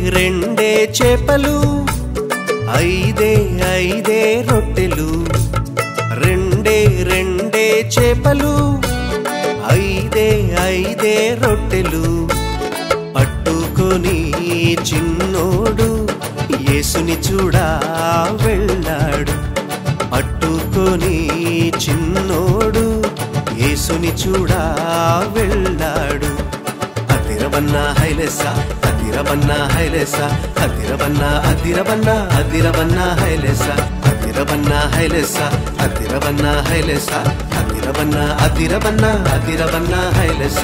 రెండే చేపలు ఐదే ఐదే రొట్టెలు రెండే రెండే చేపలు ఐదే ఐదే రొట్టెలు పట్టుకొని చిన్నోడు యేసుని చూడా వెళ్ళాడు పట్టుకొని చిన్నోడు యేసుని చూడా వెళ్ళాడు అదిరవన్న హైలెస అదిరవన్న హైలెస అదిరవన్న అదిరవన్న అదిరవన్న హైలెస అదిరవన్న హైలెస అదిరవన్న హైలెస అదిరవన్న అదిరవన్న అదిరవన్న హైలెస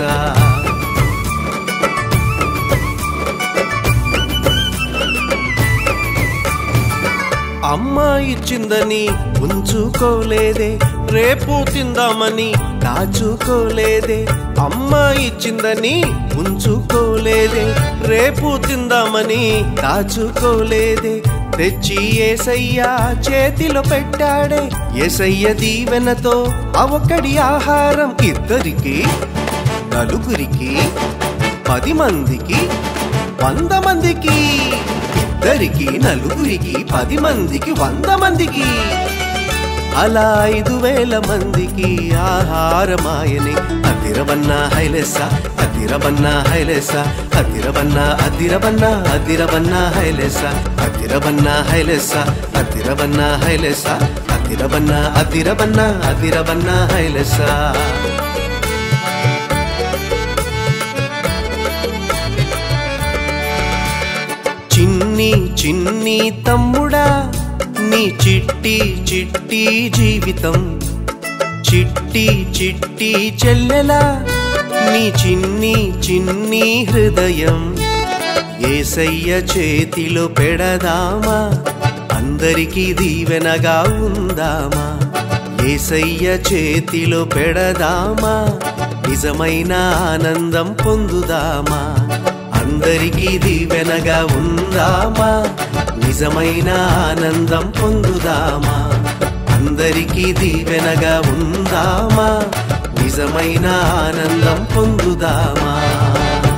అమ్మ ఇచ్చిందని ఉంచుకోలేదే రేపు తిందామని దాచుకోలేదే అమ్మ ఇచ్చిందని ఉంచుకోలేదే రేపు తిందామని దాచుకోలేదే తెచ్చి ఏసయ్య చేతిలో పెట్టాడే ఏసయ్య దీవెనతో అవకడి ఆహారం ఇద్దరికి నలుగురికి పది మందికి వంద మందికి ఇద్దరికి నలుగురికి పది మందికి వంద మందికి అలా ఐదు వేల మందికి ఆహారమాయని అదిరవన్న హైలెస అదిరవన్న హైలెస అదిరవన్న అదిరవన్న అదిరవన్న హైలెస అదిరవన్న హైలెస అదిరవన్న హైలెస అదిరవన్న అదిరవన్న అదిరవన్న హైలెస చిన్ని చిన్ని తమ్ముడా నీ చిట్టి చిట్టి జీవితం చిట్టి చిట్టి చెల్లెలా నీ చిన్ని చిన్ని హృదయం ఏసయ్య చేతిలో పెడదామా అందరికీ దీవెనగా ఉందామా ఏసయ్య చేతిలో పెడదామా నిజమైన ఆనందం పొందుదామా అందరికీ దీవెనగా ఉందామా నిజమైన ఆనందం పొందుదామా అందరికీ దీవెనగా ఉందామా నిజమైన ఆనందం పొందుదామా